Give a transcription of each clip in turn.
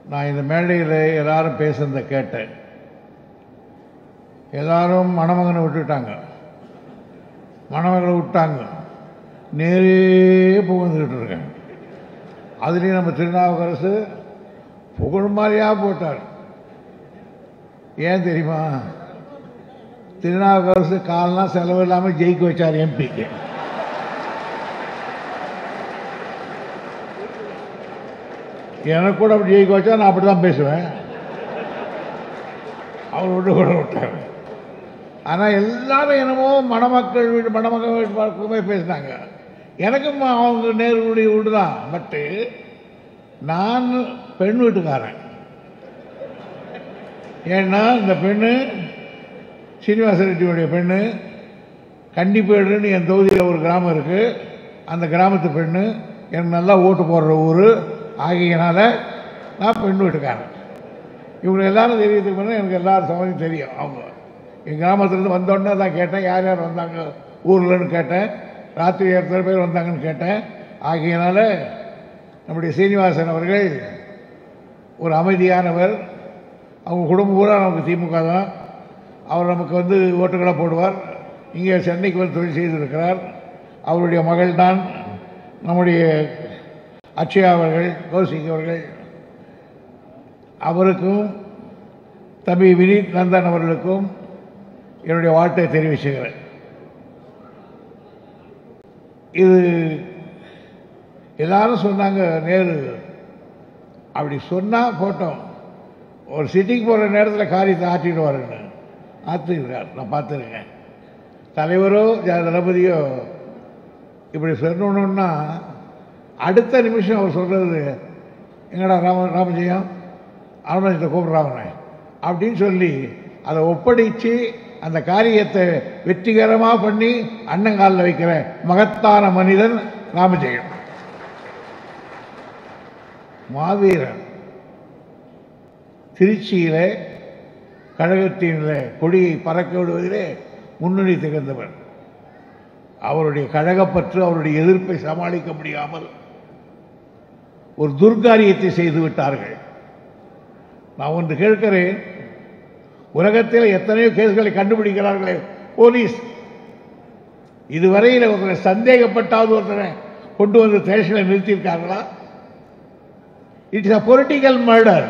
நான் இந்த மேடையில் எல்லாரும் பேசுனதை கேட்டேன் எல்லாரும் மணமகனை விட்டுட்டாங்க மணமகளை விட்டாங்க நேரே புகழ்ந்துக்கிட்டு இருக்கேன் அதுலேயும் நம்ம திருநாவுக்கரசு புகழ் மாதிரியா போட்டார் ஏன் தெரியுமா திருநாவுக்கரசு காலெலாம் செலவு இல்லாமல் ஜெயிக்க வச்சார் எம்பிக்கு எனக்கு கூட அப்படி ஜெயிக்க வச்சா நான் அப்படி தான் பேசுவேன் அவர் விட்டு கூட விட்டார் ஆனால் எல்லாரும் என்னமோ மணமக்கள் வீடு மணமக்கள் வீட்டு பக்கமே பேசினாங்க எனக்கும் அவங்க நேருடைய வீடு தான் பட்டு நான் பெண் வீட்டுக்காரன் ஏன்னா இந்த பெண்ணு சீனிவாச ரெட்டியுடைய பெண்ணு கண்டிப்பேடுன்னு என் தொகுதியில் ஒரு கிராமம் இருக்குது அந்த கிராமத்து பெண்ணு எனக்கு நல்லா ஓட்டு போடுற ஊர் ஆகியனால நான் பெண் வீட்டுக்காரன் இவங்க எல்லாரும் தெரியறதுக்கு முன்னே எனக்கு எல்லாரும் சம்மந்தம் தெரியும் அவங்க என் கிராமத்துலேருந்து வந்தோடனே தான் கேட்டேன் யார் யார் வந்தாங்க ஊர்லன்னு கேட்டேன் ராத்திரி எத்தனை பேர் வந்தாங்கன்னு கேட்டேன் ஆகையினால நம்முடைய சீனிவாசன் அவர்கள் ஒரு அமைதியானவர் அவங்க குடும்பம் பூரா நமக்கு திமுக தான் அவர் நமக்கு வந்து ஓட்டுகளை போடுவார் இங்கே சென்னைக்கு வந்து தொழில் செய்திருக்கிறார் அவருடைய மகள் தான் நம்முடைய அக்ஷயா அவர்கள் கௌசிக் அவர்கள் அவருக்கும் தம்பி வினீத் நந்தன் அவர்களுக்கும் என்னுடைய வாழ்த்தை தெரிவிச்சுக்கிறேன் இது எல்லாரும் சொன்னாங்க நேரு அப்படி சொன்னால் போட்டோம் ஒரு சிட்டிக்கு போகிற நேரத்தில் காரியத்தை ஆற்றிடுவாருன்னு ஆற்றிருக்கார் நான் பார்த்துருக்கேன் தலைவரோ ஜ- தளபதியோ இப்படி சொல்லணுன்னா அடுத்த நிமிஷம் அவர் சொல்கிறது எங்கடா ராம ராமஜெயம் அருணாச்சலத்தை கூப்பிட்றாங்கண்ணே அப்படின்னு சொல்லி அதை ஒப்படைச்சு அந்த காரியத்தை வெற்றிகரமாக பண்ணி அண்ணங்காலில் வைக்கிற மகத்தான மனிதன் ராமஜெயம் மாவீரன் திருச்சியிலே கழகத்தின் கொடியை பறக்க விடுவதிலே முன்னணி திகழ்ந்தவர் அவருடைய கழகப்பற்று அவருடைய எதிர்ப்பை சமாளிக்க முடியாமல் ஒரு துர்காரியத்தை செய்து விட்டார்கள் நான் ஒன்று கேட்கிறேன் உலகத்தில் எத்தனையோ கேஸ்களை கண்டுபிடிக்கிறார்களே போலீஸ் இதுவரையில் ஒருத்தரை சந்தேகப்பட்டாவது ஒருத்தரை கொண்டு வந்து ஸ்டேஷனில் நிறுத்தியிருக்காங்களா இட்ஸ் அ பொலிட்டிக்கல் மர்டர்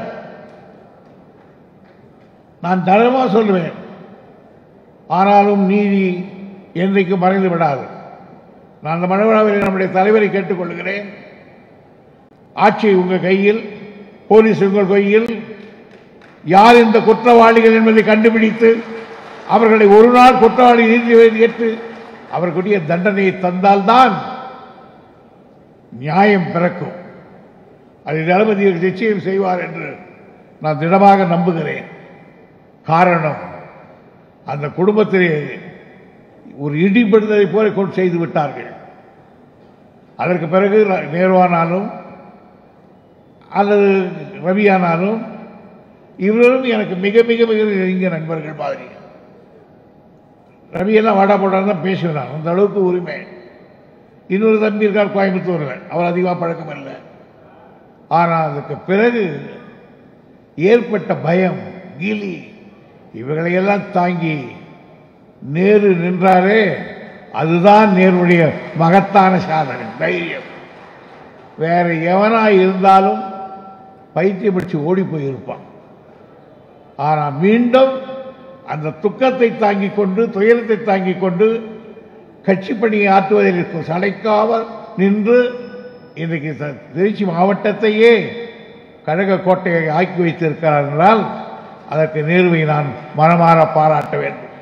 நான் தரமாக சொல்லுவேன் ஆனாலும் நீதி என்றைக்கும் மறைந்து விடாது நான் அந்த மனவிழாவில் நம்முடைய தலைவரை கேட்டுக்கொள்கிறேன் ஆட்சி உங்கள் கையில் போலீஸ் உங்கள் கையில் யார் இந்த குற்றவாளிகள் என்பதை கண்டுபிடித்து அவர்களை ஒரு நாள் குற்றவாளி நீதி ஏற்று அவர்களுடைய தண்டனையை தந்தால்தான் நியாயம் பிறக்கும் அதை தளபதி நிச்சயம் செய்வார் என்று நான் திடமாக நம்புகிறேன் காரணம் அந்த குடும்பத்திலே ஒரு இடிபடுவதை போல கொண்டு செய்து விட்டார்கள் அதற்கு பிறகு ர- நேருவானாலும் அல்லது ரவியானாலும் இவர்களும் எனக்கு மிக மிக மிக நெருங்கிய நண்பர்கள் மாதிரி ரவியெல்லாம் வாடா போடான்னு தான் பேசுவேன் நான் அந்த அளவுக்கு உரிமை இன்னொரு தம்பி இருக்கார் கோயம்புத்தூரில் அவர் அதிகமாக பழக்கம் இல்லை ஆனால் அதுக்கு பிறகு ஏற்பட்ட பயம் கிலி இவைகளையெல்லாம் தாங்கி நேரு நின்றாரே அதுதான் நேருடைய மகத்தான சாதனை தைரியம் வேற எவனா இருந்தாலும் பைத்தியம் பிடிச்சு ஓடி போயிருப்பான் ஆனால் மீண்டும் அந்த துக்கத்தை தாங்கிக் கொண்டு துயரத்தை தாங்கிக் கொண்டு கட்சி பணியை ஆற்றுவதில் சளைக்காமல் நின்று இன்றைக்கு த- திருச்சி மாவட்டத்தையே கழக கோட்டையை ஆக்கி வைத்திருக்கிறார் என்றால் அதற்கு நேர்வை நான் மனமாற பாராட்ட வேண்டும்